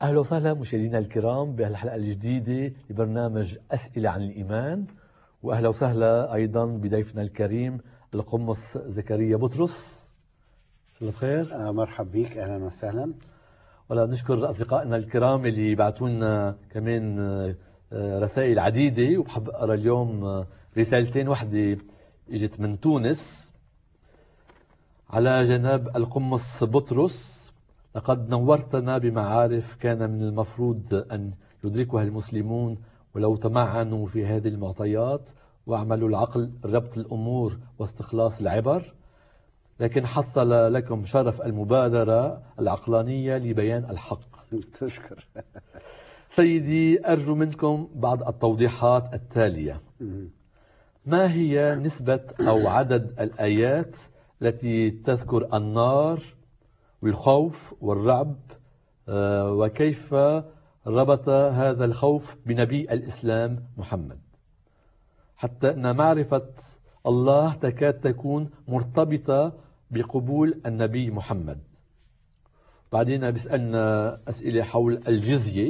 اهلا وسهلا مشاهدينا الكرام بهالحلقه الجديده لبرنامج اسئله عن الايمان واهلا وسهلا ايضا بضيفنا الكريم القمص زكريا بطرس شو بخير آه مرحب بك اهلا وسهلا ولا نشكر اصدقائنا الكرام اللي بعثوا لنا كمان آه، رسائل عديده وبحب اقرا اليوم آه، رسالتين وحده اجت من تونس على جناب القمص بطرس لقد نورتنا بمعارف كان من المفروض أن يدركها المسلمون ولو تمعنوا في هذه المعطيات واعملوا العقل ربط الأمور واستخلاص العبر لكن حصل لكم شرف المبادرة العقلانية لبيان الحق تشكر سيدي أرجو منكم بعض التوضيحات التالية ما هي نسبة أو عدد الآيات التي تذكر النار والخوف والرعب آه، وكيف ربط هذا الخوف بنبي الإسلام محمد حتى أن معرفة الله تكاد تكون مرتبطة بقبول النبي محمد بعدين بيسألنا أسئلة حول الجزية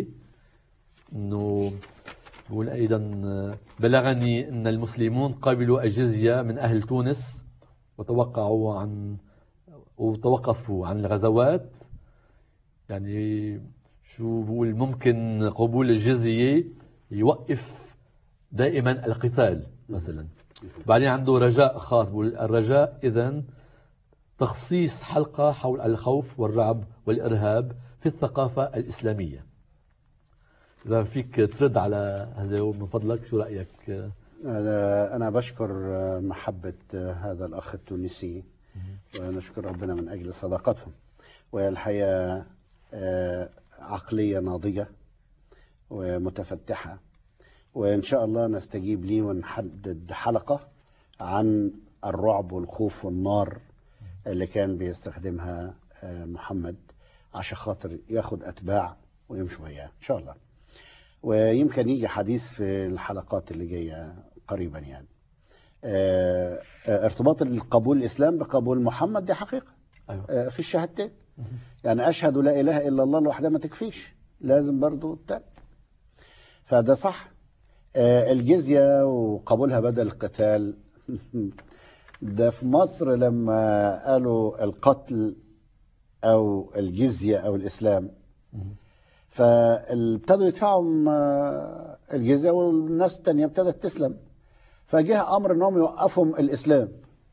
أنه بقول أيضا بلغني أن المسلمون قبلوا الجزية من أهل تونس وتوقعوا عن وتوقفوا عن الغزوات يعني شو بقول ممكن قبول الجزية يوقف دائما القتال مثلا بعدين عنده رجاء خاص بقول الرجاء إذا تخصيص حلقة حول الخوف والرعب والإرهاب في الثقافة الإسلامية إذا فيك ترد على هذا من فضلك شو رأيك أنا بشكر محبة هذا الأخ التونسي ونشكر ربنا من أجل صداقتهم والحقيقة آه، عقلية ناضجة ومتفتحة وإن شاء الله نستجيب ليه ونحدد حلقة عن الرعب والخوف والنار اللي كان بيستخدمها آه، محمد عشان خاطر ياخد أتباع ويمشوا وياه إن شاء الله ويمكن يجي حديث في الحلقات اللي جاية قريبا يعني آه، آه، ارتباط القبول الإسلام بقبول محمد دي حقيقة أيوة. في الشهادتين يعني أشهد لا إله إلا الله لوحدها ما تكفيش لازم برضو التاني فده صح الجزية وقبولها بدل القتال ده في مصر لما قالوا القتل او الجزيه او الاسلام فابتدوا يدفعوا الجزيه والناس الثانيه ابتدت تسلم فجاء امر انهم يوقفهم الاسلام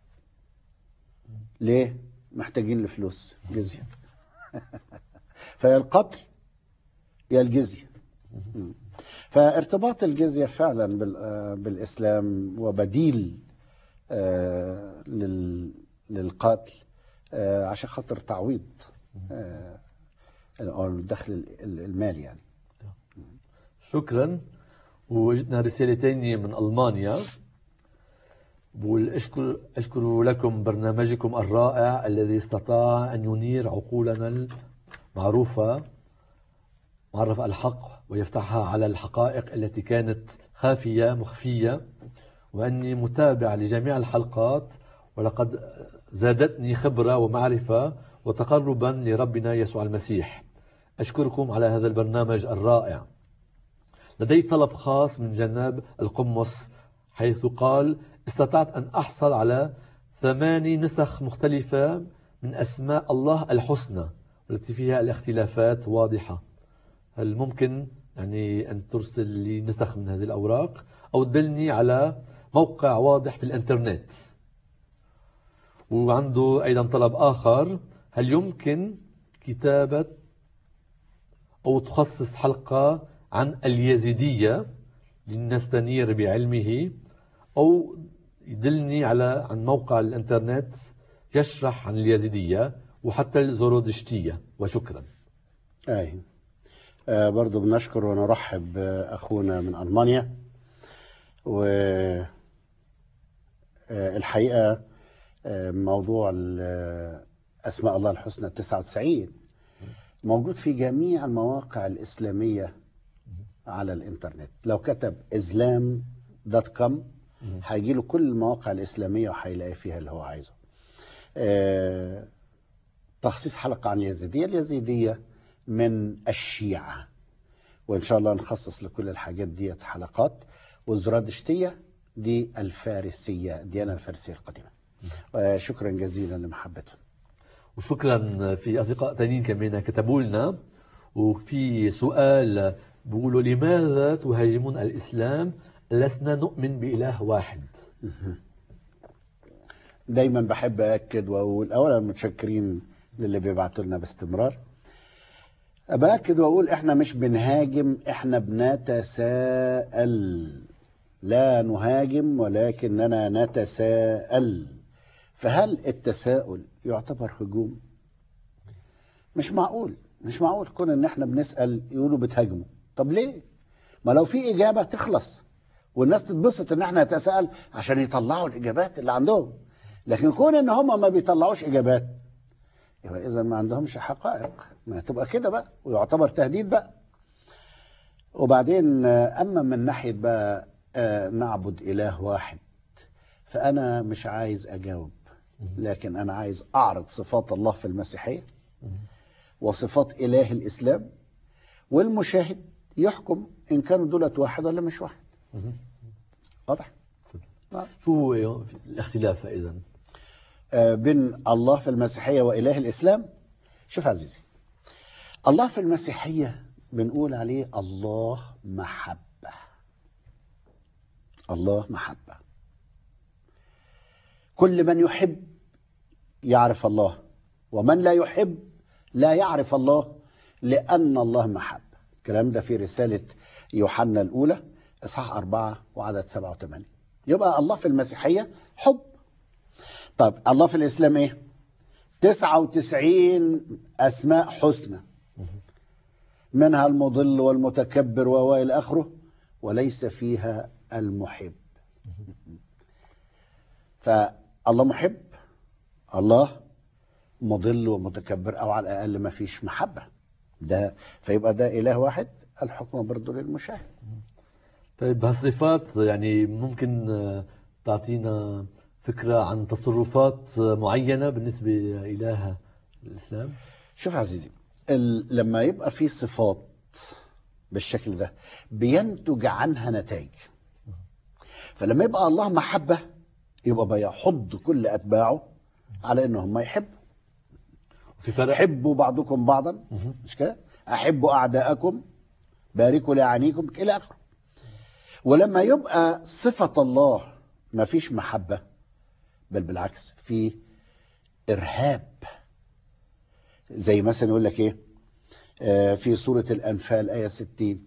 ليه؟ محتاجين لفلوس جزيه فيا القتل يا الجزيه فارتباط الجزيه فعلا بالاسلام وبديل آه، للقتل آه، عشان خاطر تعويض آه، او الدخل المالي يعني شكرا وجدنا رسالة ثانية من ألمانيا بقول أشكر أشكر لكم برنامجكم الرائع الذي استطاع أن ينير عقولنا المعروفة معرف الحق ويفتحها على الحقائق التي كانت خافية مخفية وأني متابع لجميع الحلقات ولقد زادتني خبرة ومعرفة وتقربا لربنا يسوع المسيح أشكركم على هذا البرنامج الرائع لدي طلب خاص من جناب القمص حيث قال استطعت أن أحصل على ثماني نسخ مختلفة من أسماء الله الحسنى والتي فيها الاختلافات واضحة هل ممكن يعني أن ترسل لي نسخ من هذه الأوراق أو تدلني على موقع واضح في الانترنت وعنده أيضا طلب آخر هل يمكن كتابة أو تخصص حلقة عن اليزيدية لنستنير بعلمه أو يدلني على عن موقع الانترنت يشرح عن اليزيدية وحتى الزورودشتية وشكرا أي آه برضو بنشكر ونرحب أخونا من ألمانيا و آه، الحقيقة آه، موضوع أسماء الله الحسنى 99 موجود في جميع المواقع الإسلامية على الإنترنت لو كتب إسلام دوت كوم هيجي له كل المواقع الإسلامية وهيلاقي فيها اللي هو عايزه آه، تخصيص حلقة عن اليزيدية اليزيدية من الشيعة وإن شاء الله نخصص لكل الحاجات دي حلقات والزرادشتية دي الفارسية الديانة الفارسية القديمة آه، شكرا جزيلا لمحبتهم وشكرا في اصدقاء تانيين كمان كتبوا لنا وفي سؤال بيقولوا لماذا تهاجمون الاسلام لسنا نؤمن باله واحد دايما بحب أكد وأقول أولا متشكرين للي بيبعتوا لنا باستمرار بأكد وأقول إحنا مش بنهاجم إحنا بنتساءل لا نهاجم ولكننا نتساءل فهل التساؤل يعتبر هجوم مش معقول مش معقول كون ان احنا بنسال يقولوا بتهاجموا طب ليه ما لو في اجابه تخلص والناس تتبسط ان احنا نتساءل عشان يطلعوا الاجابات اللي عندهم لكن كون ان هم ما بيطلعوش اجابات يبقى اذا ما عندهمش حقائق ما تبقى كده بقى ويعتبر تهديد بقى وبعدين آه، اما من ناحيه بقى آه، نعبد اله واحد فانا مش عايز اجاوب لكن انا عايز اعرض صفات الله في المسيحيه وصفات اله الاسلام والمشاهد يحكم ان كانوا دولت واحد ولا مش واحد واضح شو هو الاختلاف اذا آه، بين الله في المسيحية وإله الإسلام شوف عزيزي الله في المسيحية بنقول عليه الله محبة الله محبة كل من يحب يعرف الله ومن لا يحب لا يعرف الله لأن الله محبة الكلام ده في رسالة يوحنا الأولى إصحاح أربعة وعدد سبعة وثمانية يبقى الله في المسيحية حب طب الله في الإسلام إيه 99 أسماء حسنى منها المضل والمتكبر وإلى آخره وليس فيها المحب فالله محب الله مضل ومتكبر أو على الأقل ما فيش محبة ده فيبقى ده إله واحد الحكم برضه للمشاهد طيب هالصفات يعني ممكن آه، تعطينا فكرة عن تصرفات آه، معينة بالنسبة لإله الإسلام شوف عزيزي ال- لما يبقى في صفات بالشكل ده بينتج عنها نتائج فلما يبقى الله محبة يبقى بيحض كل أتباعه على إنهم يحبوا في فرق حبوا بعضكم بعضا مش كده أحبوا أعداءكم باركوا لأعانيكم إلى آخره ولما يبقى صفة الله ما فيش محبة بل بالعكس في إرهاب زي مثلا يقول لك إيه آه، في سورة الأنفال آية 60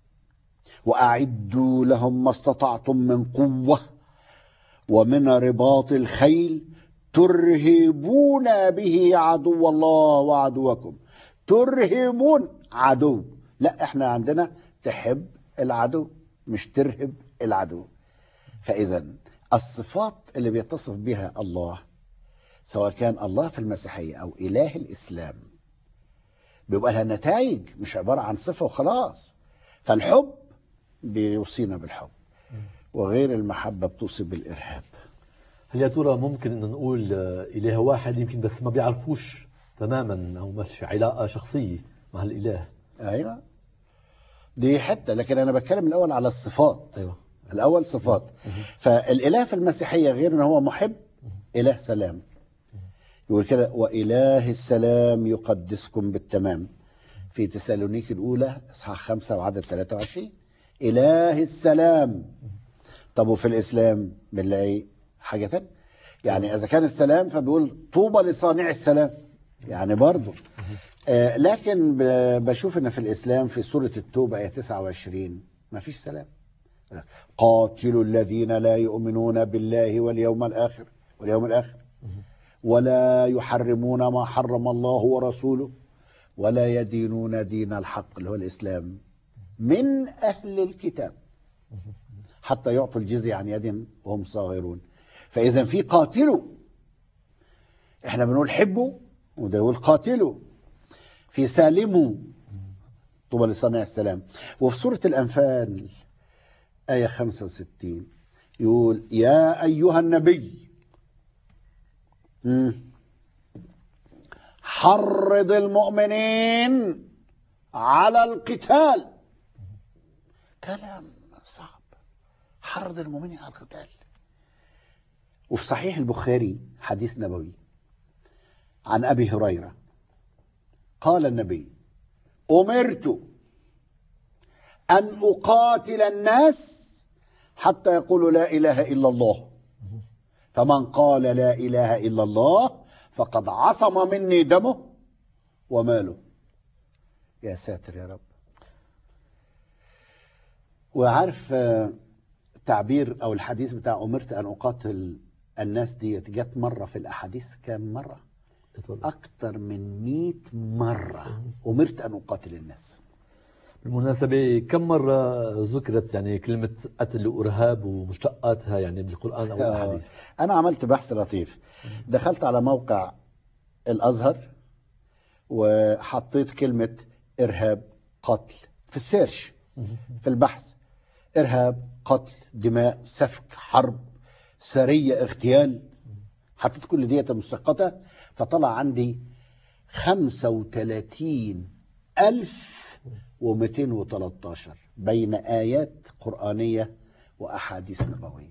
وأعدوا لهم ما استطعتم من قوة ومن رباط الخيل ترهبون به عدو الله وعدوكم ترهبون عدو لا احنا عندنا تحب العدو مش ترهب العدو فاذا الصفات اللي بيتصف بها الله سواء كان الله في المسيحيه او اله الاسلام بيبقى لها نتائج مش عباره عن صفه وخلاص فالحب بيوصينا بالحب وغير المحبه بتوصي بالارهاب هل يا ترى ممكن ان نقول آه، اله واحد يمكن بس ما بيعرفوش تماما او مش في علاقه شخصيه مع الاله ايوه دي حته لكن انا بتكلم الاول على الصفات ايوه الاول صفات فالاله في المسيحيه غير ان هو محب اله سلام يقول كده واله السلام يقدسكم بالتمام في تسالونيك الاولى اصحاح خمسة وعدد 23 اله السلام طب وفي الاسلام بنلاقي حاجه تانية يعني اذا كان السلام فبيقول طوبى لصانع السلام يعني برضه آه لكن ب- بشوف ان في الاسلام في سوره التوبه ايه 29 ما فيش سلام قاتلوا الذين لا يؤمنون بالله واليوم الاخر واليوم الاخر ولا يحرمون ما حرم الله ورسوله ولا يدينون دين الحق اللي هو الاسلام من اهل الكتاب حتى يعطوا الجزية عن يد وهم صاغرون فاذا في قاتلوا احنا بنقول حبوا وده يقول قاتلوا في سالموا طوبى لصانع السلام وفي سورة الأنفال آية 65 يقول يا أيها النبي مم. حرض المؤمنين على القتال كلام صعب حرض المؤمنين على القتال وفي صحيح البخاري حديث نبوي عن ابي هريره قال النبي امرت ان اقاتل الناس حتى يقولوا لا اله الا الله فمن قال لا اله الا الله فقد عصم مني دمه وماله يا ساتر يا رب وعارف آه، تعبير او الحديث بتاع امرت ان اقاتل الناس ديت جت مره في الاحاديث كام مره اتفضل. اكتر من 100 مره امرت ان اقاتل الناس بالمناسبة كم مرة ذكرت يعني كلمة قتل وإرهاب ومشتقاتها يعني بالقرآن أو الأحاديث؟ انا عملت بحث لطيف دخلت على موقع الازهر وحطيت كلمه ارهاب قتل في السيرش في البحث ارهاب قتل دماء سفك حرب سريه اغتيال حطيت كل ديت مستقطة فطلع عندي 35 ألف و213 بين آيات قرآنية وأحاديث نبوية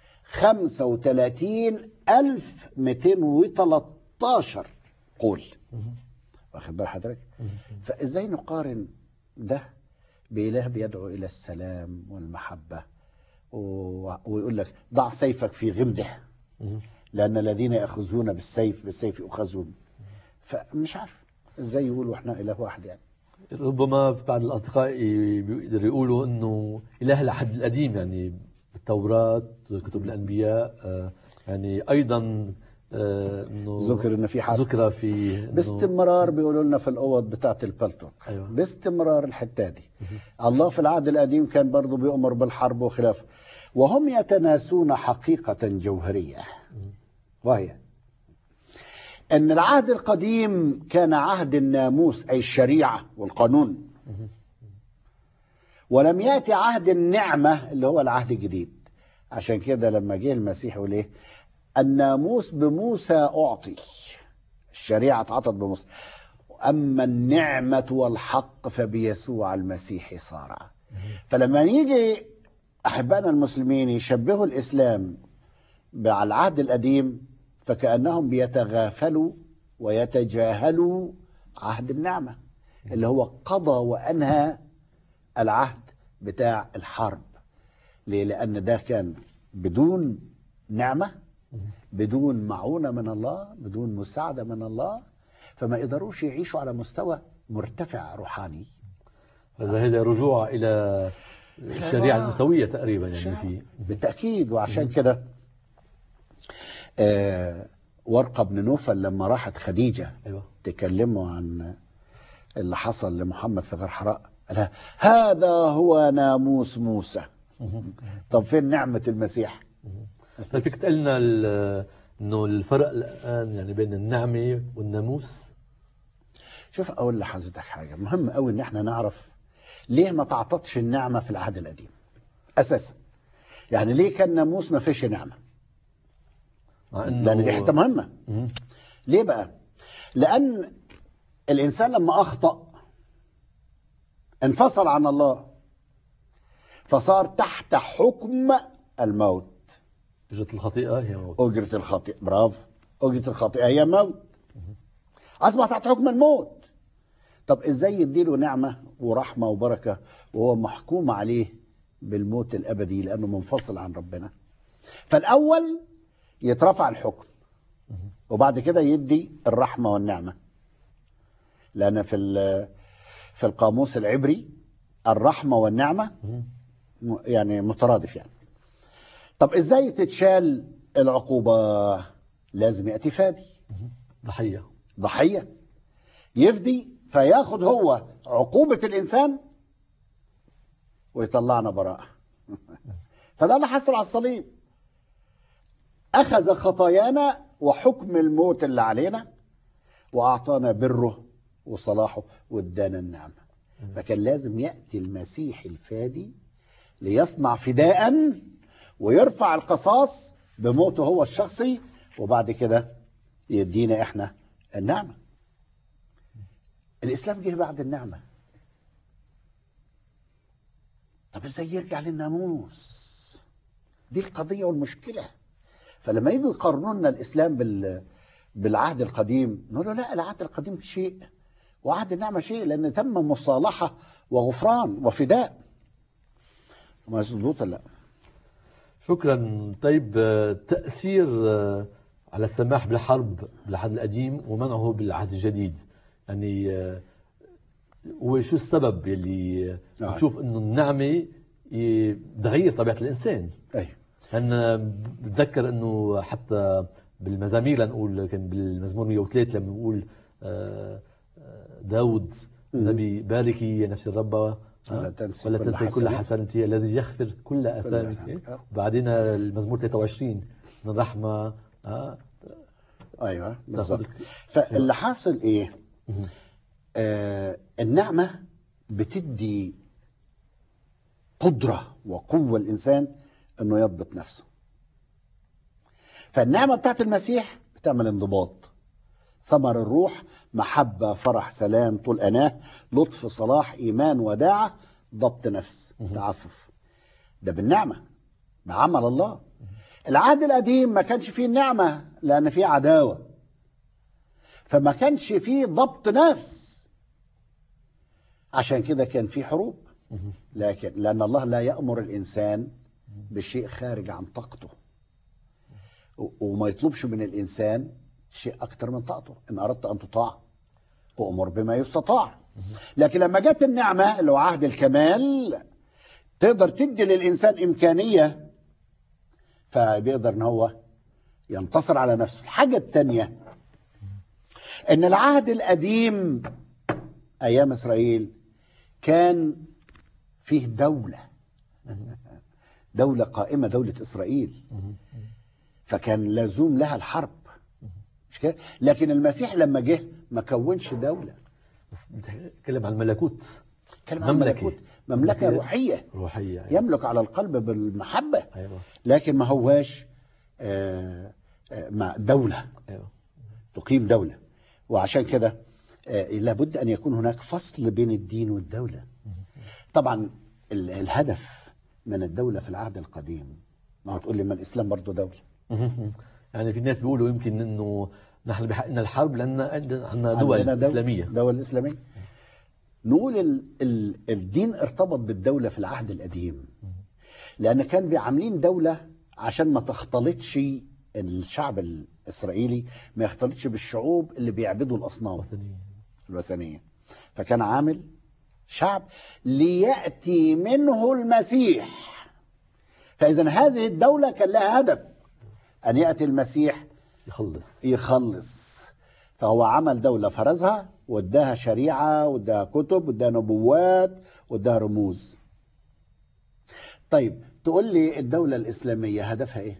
35 ألف 213 قول واخد بال حضرتك فازاي نقارن ده بإله بيدعو إلى السلام والمحبة و- ويقول لك ضع سيفك في غمده لأن الذين يأخذون بالسيف بالسيف يؤخذون فمش عارف ازاي يقولوا احنا إله واحد يعني ربما بعض الأصدقاء بيقدروا يقولوا أنه إله العهد القديم يعني التوراة كتب الأنبياء آه، يعني أيضا آه، أنه ذكر ان في حرب ذكر في إنه باستمرار بيقولوا لنا في الاوض بتاعت البلتوك أيوة. باستمرار الحته دي الله في العهد القديم كان برضه بيؤمر بالحرب وخلافه وهم يتناسون حقيقه جوهريه وهي ان العهد القديم كان عهد الناموس اي الشريعه والقانون ولم ياتي عهد النعمه اللي هو العهد الجديد عشان كده لما جه المسيح يقول ايه الناموس بموسى اعطي الشريعه اتعطت بموسى اما النعمه والحق فبيسوع المسيح صار فلما يجي احبائنا المسلمين يشبهوا الاسلام على العهد القديم فكانهم بيتغافلوا ويتجاهلوا عهد النعمه اللي هو قضى وانهى العهد بتاع الحرب ليه؟ لأن ده كان بدون نعمة بدون معونة من الله بدون مساعدة من الله فما يقدروش يعيشوا على مستوى مرتفع روحاني هذا هذا رجوع إلى الشريعة المسوية تقريبا يعني في بالتأكيد وعشان كده آه ورقة بن نوفل لما راحت خديجة أيوة تكلموا عن اللي حصل لمحمد في غار حراء قالها هذا هو ناموس موسى طب فين نعمة المسيح طيب فيك تقول لنا ال- انه الفرق الان يعني بين النعمه والناموس شوف اقول لحضرتك حاجه مهم قوي ان احنا نعرف ليه ما تعطتش النعمه في العهد القديم اساسا يعني ليه كان ناموس ما فيش نعمه مع انه لان دي حته مهمه مم. ليه بقى لان الانسان لما اخطا انفصل عن الله فصار تحت حكم الموت اجت الخطيئه هي موت أجرة الخطيئة برافو أجرة الخطيئة هي موت أصبح تحت حكم الموت طب إزاي يديله نعمة ورحمة وبركة وهو محكوم عليه بالموت الأبدي لأنه منفصل عن ربنا فالأول يترفع الحكم وبعد كده يدي الرحمة والنعمة لأن في ال- في القاموس العبري الرحمة والنعمة م- يعني مترادف يعني طب ازاي تتشال العقوبة لازم يأتي فادي ضحيه ضحية يفدي فياخد هو عقوبة الإنسان ويطلعنا براءة فده اللي حصل على الصليب أخذ خطايانا وحكم الموت اللي علينا وأعطانا بره وصلاحه وادانا النعمة فكان لازم يأتي المسيح الفادي ليصنع فداء ويرفع القصاص بموته هو الشخصي وبعد كده يدينا احنا النعمة الإسلام جه بعد النعمة طب ازاي يرجع للناموس دي القضية والمشكلة فلما يجوا يقارنوا لنا الإسلام بال بالعهد القديم نقول له لا العهد القديم شيء وعهد النعمة شيء لأن تم مصالحة وغفران وفداء مظبوط لا شكرا طيب آه، تأثير آه، على السماح بالحرب بالعهد القديم ومنعه بالعهد الجديد يعني آه، وشو السبب يلي آه. بتشوف انه النعمة ي- بتغير طبيعة الإنسان أي أنا بتذكر انه حتى بالمزامير لنقول كان بالمزمور 103 لما بيقول آه، آه، داود النبي باركي يا نفس الرب آه، ولا تنسي ولا كل تنسي كل حسنة. حسنتي الذي يغفر كل اثامك أثامك، آه. بعدين المزمور 23 من الرحمه آه، أيوه بالظبط تاخذ- فاللي حاصل إيه آه النعمة بتدي قدرة وقوة الإنسان إنه يضبط نفسه فالنعمة بتاعت المسيح بتعمل انضباط ثمر الروح محبة فرح سلام طول أناه لطف صلاح إيمان وداعة ضبط نفس تعفف ده بالنعمة بعمل الله العهد القديم ما كانش فيه النعمة لأن فيه عداوة فما كانش فيه ضبط نفس عشان كده كان في حروب لكن لأن الله لا يأمر الإنسان بشيء خارج عن طاقته و- وما يطلبش من الإنسان شيء أكتر من طاقته إن أردت أن تطاع أؤمر بما يستطاع لكن لما جت النعمة اللي هو عهد الكمال تقدر تدي للإنسان إمكانية فبيقدر إن هو ينتصر على نفسه الحاجة التانية إن العهد القديم أيام إسرائيل كان فيه دولة دولة قائمة دولة إسرائيل فكان لزوم لها الحرب مش كده لكن المسيح لما جه ما كونش دولة بس بتكلم عن الملكوت كلام عن مملكة. ملكوت مملكة روحية روحيه يعني. يملك على القلب بالمحبة ايوه لكن ما هواش آه، آه، ما دولة ايوه تقيم دولة وعشان كده آه، لابد أن يكون هناك فصل بين الدين والدولة طبعا ال- الهدف من الدولة في العهد القديم ما هتقول لي ما الإسلام برضه دولة يعني في ناس بيقولوا يمكن انه نحن بحقنا الحرب لان عندنا دول عندنا دولة اسلاميه دولة إسلامية نقول ال ال الدين ارتبط بالدولة في العهد القديم لأن كان بيعاملين دولة عشان ما تختلطش الشعب الإسرائيلي ما يختلطش بالشعوب اللي بيعبدوا الأصنام وثنيه الوثنية فكان عامل شعب ليأتي منه المسيح فإذا هذه الدولة كان لها هدف أن يأتي المسيح يخلص يخلص فهو عمل دولة فرزها واداها شريعة واداها كتب واداها نبوات واداها رموز طيب تقول لي الدولة الإسلامية هدفها إيه؟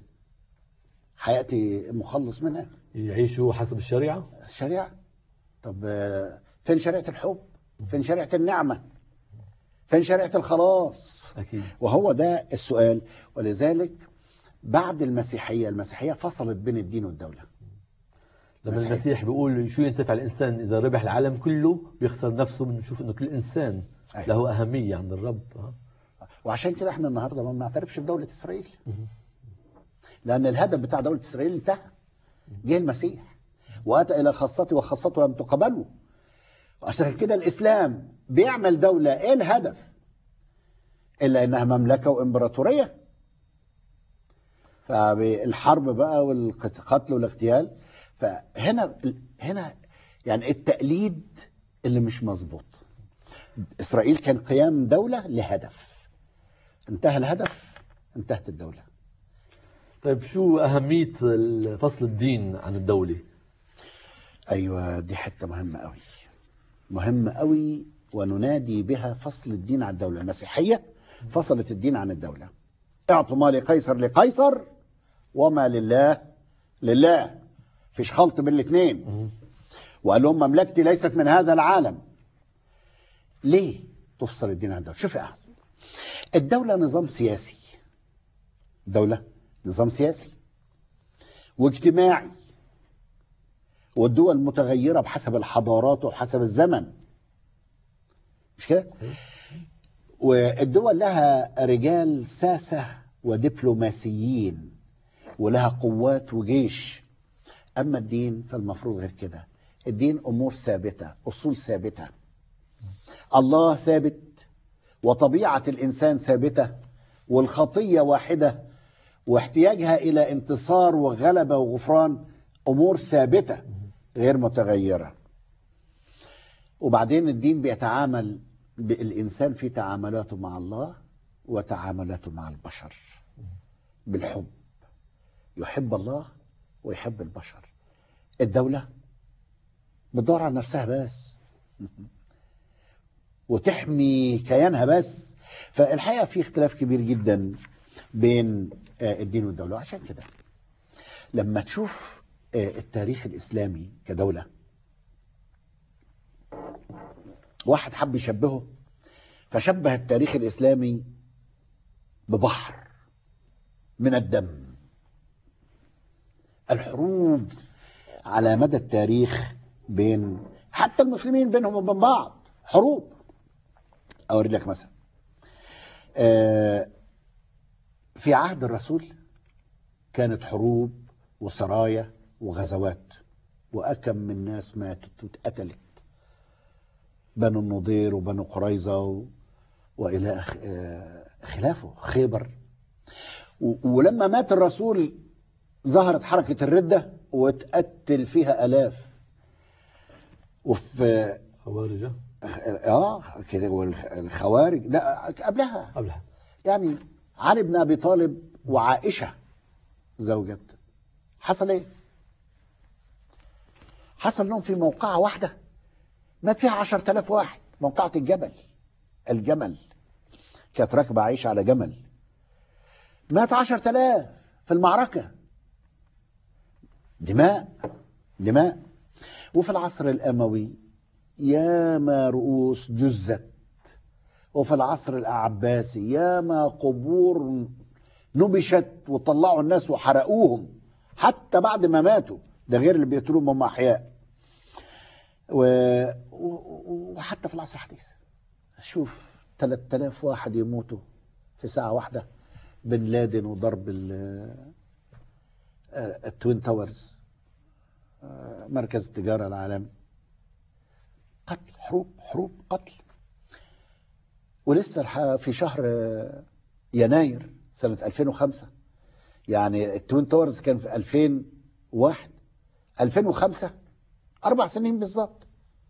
هيأتي مخلص منها يعيشوا حسب الشريعه الشريعة طب آه، فين شريعة الحب فين شريعة النعمة فين شريعة الخلاص اكيد وهو ده السؤال ولذلك بعد المسيحية المسيحية فصلت بين الدين والدولة لما مسيحي. المسيح بيقول شو ينتفع الانسان اذا ربح العالم كله بيخسر نفسه بنشوف انه كل انسان أيوة. له اهميه عند الرب ها؟ وعشان كده احنا النهارده ما بنعترفش بدولة إسرائيل لأن الهدف بتاع دولة إسرائيل انتهى جه المسيح وأتى إلى خاصته وخاصته لم تقبله عشان كده الإسلام بيعمل دولة إيه الهدف إلا إنها مملكة وإمبراطورية فالحرب بقى والقتل والاغتيال فهنا هنا يعني التقليد اللي مش مظبوط إسرائيل كان قيام دولة لهدف انتهى الهدف انتهت الدولة طيب شو اهميه فصل الدين عن الدوله أيوة دي حتة مهمة قوي مهمة قوي وننادي بها فصل الدين عن الدولة المسيحية فصلت الدين عن الدولة اعطوا ما لقيصر لقيصر وما لله لله فيش خلط بين الاثنين وقال لهم مملكتي ليست من هذا العالم ليه تفصل الدين عن الدولة شوف يا أحمد الدولة نظام سياسي دولة نظام سياسي واجتماعي والدول متغيرة بحسب الحضارات وبحسب الزمن مش كده والدول لها رجال ساسة ودبلوماسيين ولها قوات وجيش أما الدين فالمفروض غير كده الدين أمور ثابتة أصول ثابتة الله ثابت وطبيعة الإنسان ثابتة والخطية واحدة واحتياجها إلى انتصار وغلبة وغفران أمور ثابتة غير متغيرة وبعدين الدين بيتعامل بالإنسان في تعاملاته مع الله وتعاملاته مع البشر بالحب يحب الله ويحب البشر الدولة بتدور على نفسها بس وتحمي كيانها بس فالحقيقة في اختلاف كبير جدا بين آه، الدين والدولة عشان كده لما تشوف آه، التاريخ الإسلامي كدولة واحد حب يشبهه فشبه التاريخ الإسلامي ببحر من الدم الحروب على مدى التاريخ بين حتى المسلمين بينهم وبين بعض حروب أوري لك مثلا آه، في عهد الرسول كانت حروب وسرايا وغزوات وأكم من ناس ماتت واتقتلت بنو النضير وبنو قريظة و... وإلى أخ... آه، خلافه خيبر و... ولما مات الرسول ظهرت حركة الردة واتقتل فيها آلاف وفي خوارجة اه كده والخوارج لا قبلها قبلها يعني علي بن ابي طالب وعائشه زوجة حصل ايه؟ حصل لهم في موقعة واحدة مات فيها عشرة آلاف واحد موقعة الجبل الجمل كانت راكبة عايشة على جمل مات عشرة آلاف في المعركة دماء دماء وفي العصر الأموي ياما رؤوس جزت وفي العصر العباسي ياما قبور نبشت وطلعوا الناس وحرقوهم حتى بعد ما ماتوا ده غير اللي بيقتلوهم هم احياء و... و- وحتى في العصر الحديث شوف 3000 واحد يموتوا في ساعة واحدة بن لادن وضرب ال- آه، التوين تاورز آه، مركز التجارة العالمي قتل حروب حروب قتل ولسه الح- في شهر آه، يناير سنة 2005 يعني التوين تاورز كان في 2001 2005 أربع سنين بالظبط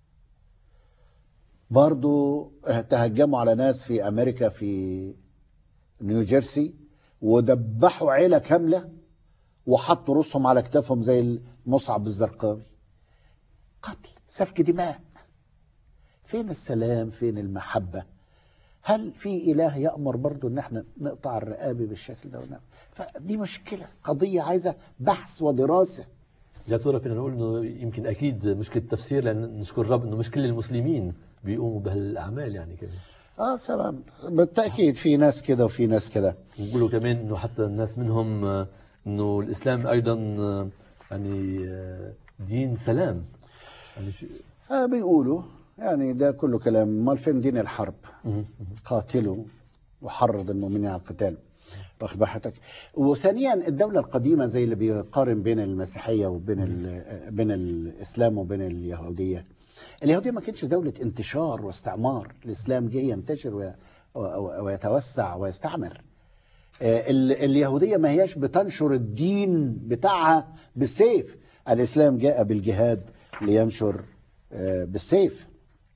برضو تهجموا على ناس في أمريكا في نيوجيرسي ودبحوا عيلة كاملة وحطوا رؤوسهم على كتافهم زي المصعب الزرقاوي قتل سفك دماء فين السلام فين المحبة هل في إله يأمر برضو إن احنا نقطع الرقابة بالشكل ده ونعمل فدي مشكلة قضية عايزة بحث ودراسة يا ترى فينا نقول انه يمكن اكيد مشكله تفسير لان نشكر الرب انه مش كل المسلمين بيقوموا بهالاعمال يعني كمان اه سلام بالتأكيد في ناس كده وفي ناس كده بيقولوا كمان انه حتى الناس منهم آه، انه الاسلام ايضا آه، يعني آه، دين سلام يعني شيء- آه بيقولوا يعني ده كله كلام امال فين دين الحرب قاتلوا وحرض المؤمنين على القتال واخد بال حضرتك وثانيا الدوله القديمه زي اللي بيقارن بين المسيحيه وبين ال- بين الاسلام وبين اليهوديه اليهوديه ما كانتش دوله انتشار واستعمار الاسلام جه ينتشر وي- و- ويتوسع ويستعمر آه، ال- اليهوديه ما هياش بتنشر الدين بتاعها بالسيف الاسلام جاء بالجهاد لينشر آه، بالسيف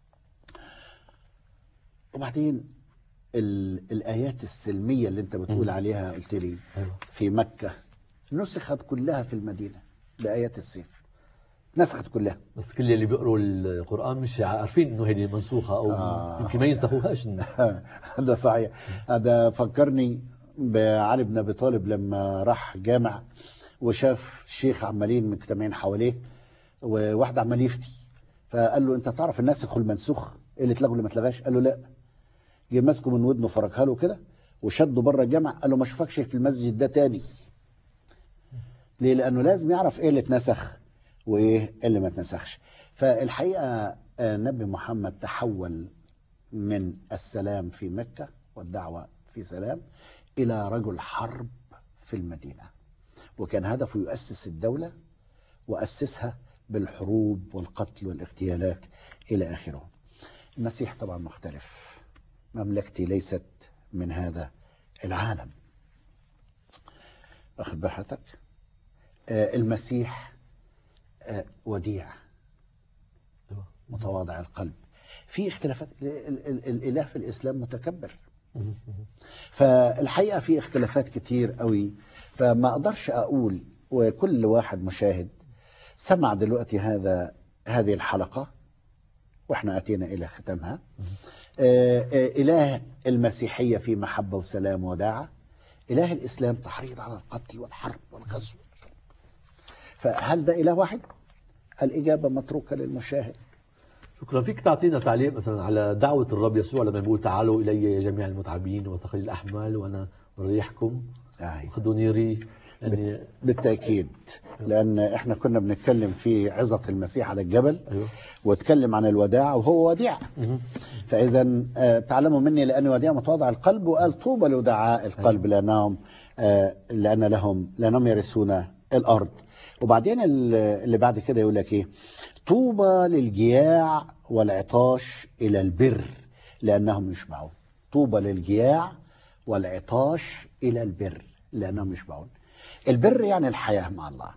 وبعدين ال- الآيات السلمية اللي أنت بتقول عليها قلت لي أيوة. في مكة نسخت كلها في المدينة بآيات السيف نسخت كلها بس كل اللي بيقروا القران مش عارفين انه هيدي منسوخه او آه. يمكن ما ينسخوهاش ده صحيح هذا فكرني بعلي بن أبي طالب لما راح جامع وشاف شيخ عمالين مجتمعين حواليه وواحد عمال يفتي فقال له انت تعرف الناسخ والمنسوخ ايه اللي اتلغوا اللي ما اتلغاش قال له لا جه ماسكه من ودنه فرجها له كده وشده بره الجامع قال له ما اشوفكش في المسجد ده تاني ليه لانه لازم يعرف ايه اللي اتنسخ وايه اللي ما اتنسخش فالحقيقه آه، النبي محمد تحول من السلام في مكة والدعوة في سلام إلى رجل حرب في المدينة وكان هدفه يؤسس الدولة وأسسها بالحروب والقتل والاغتيالات إلى آخره المسيح طبعا مختلف مملكتي ليست من هذا العالم واخد بال حضرتك آه، المسيح آه، وديع أيوة. متواضع القلب في اختلافات ال- ال- ال- الاله في الاسلام متكبر فالحقيقه في اختلافات كتير قوي فما اقدرش اقول وكل واحد مشاهد سمع دلوقتي هذا هذه الحلقه واحنا اتينا الى ختامها آه، آه، اله المسيحيه في محبه وسلام وداعه اله الاسلام تحريض على القتل والحرب والغزو فهل ده اله واحد الاجابه متروكه للمشاهد شكرا فيك تعطينا تعليق مثلا على دعوة الرب يسوع لما يقول تعالوا إلي يا جميع المتعبين وثقيل الأحمال وأنا أريحكم آه. خذوني ري يعني بالتأكيد لأن إحنا كنا بنتكلم في عظة المسيح على الجبل أيوه واتكلم عن الوداع وهو وديع فإذا آه، تعلموا مني لأني وديع متواضع القلب وقال طوبى لودعاء القلب لأنهم آه، لأن لهم لأنهم يرثون الأرض وبعدين ال- اللي بعد كده يقول لك إيه طوبى للجياع والعطاش إلى البر لأنهم يشبعون طوبى للجياع والعطاش إلى البر لأنهم يشبعون البر يعني الحياة مع الله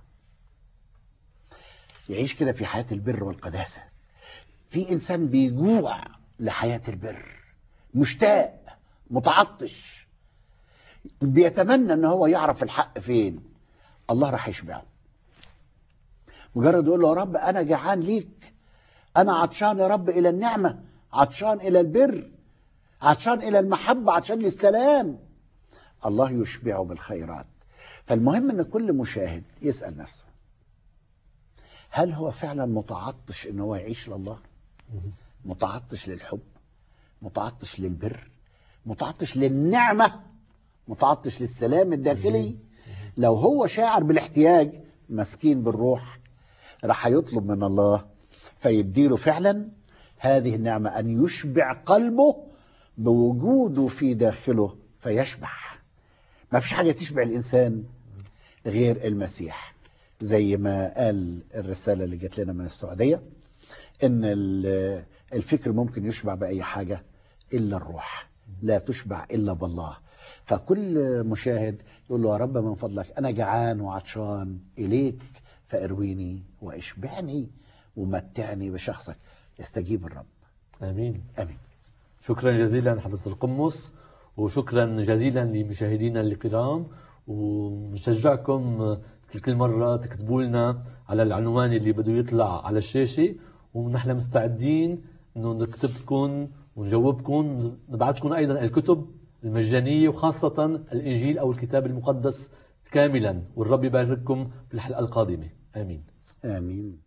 يعيش كده في حياة البر والقداسة في إنسان بيجوع لحياة البر مشتاق متعطش بيتمنى ان هو يعرف الحق فين الله راح يشبعه مجرد يقول له يا رب انا جعان ليك انا عطشان يا رب الى النعمه عطشان الى البر عطشان الى المحبه عطشان للسلام الله يشبعه بالخيرات فالمهم ان كل مشاهد يسال نفسه هل هو فعلا متعطش ان هو يعيش لله متعطش للحب متعطش للبر متعطش للنعمه متعطش للسلام الداخلي لو هو شاعر بالاحتياج مسكين بالروح راح يطلب من الله فيديله فعلا هذه النعمة أن يشبع قلبه بوجوده في داخله فيشبع ما فيش حاجة تشبع الإنسان غير المسيح زي ما قال الرسالة اللي جات لنا من السعودية إن ال- الفكر ممكن يشبع بأي حاجة إلا الروح لا تشبع إلا بالله فكل مشاهد يقول له يا رب من فضلك أنا جعان وعطشان إليك فارويني واشبعني ومتعني بشخصك يستجيب الرب آمين امين شكرا جزيلا حضرة القمص وشكرا جزيلا لمشاهدينا الكرام ونشجعكم كل مرة تكتبوا لنا على العنوان اللي بده يطلع على الشاشة ونحن مستعدين انه نكتب لكم ونجاوبكم نبعث لكم ايضا الكتب المجانية وخاصة الانجيل او الكتاب المقدس كاملا والرب يبارككم في الحلقة القادمة امين امين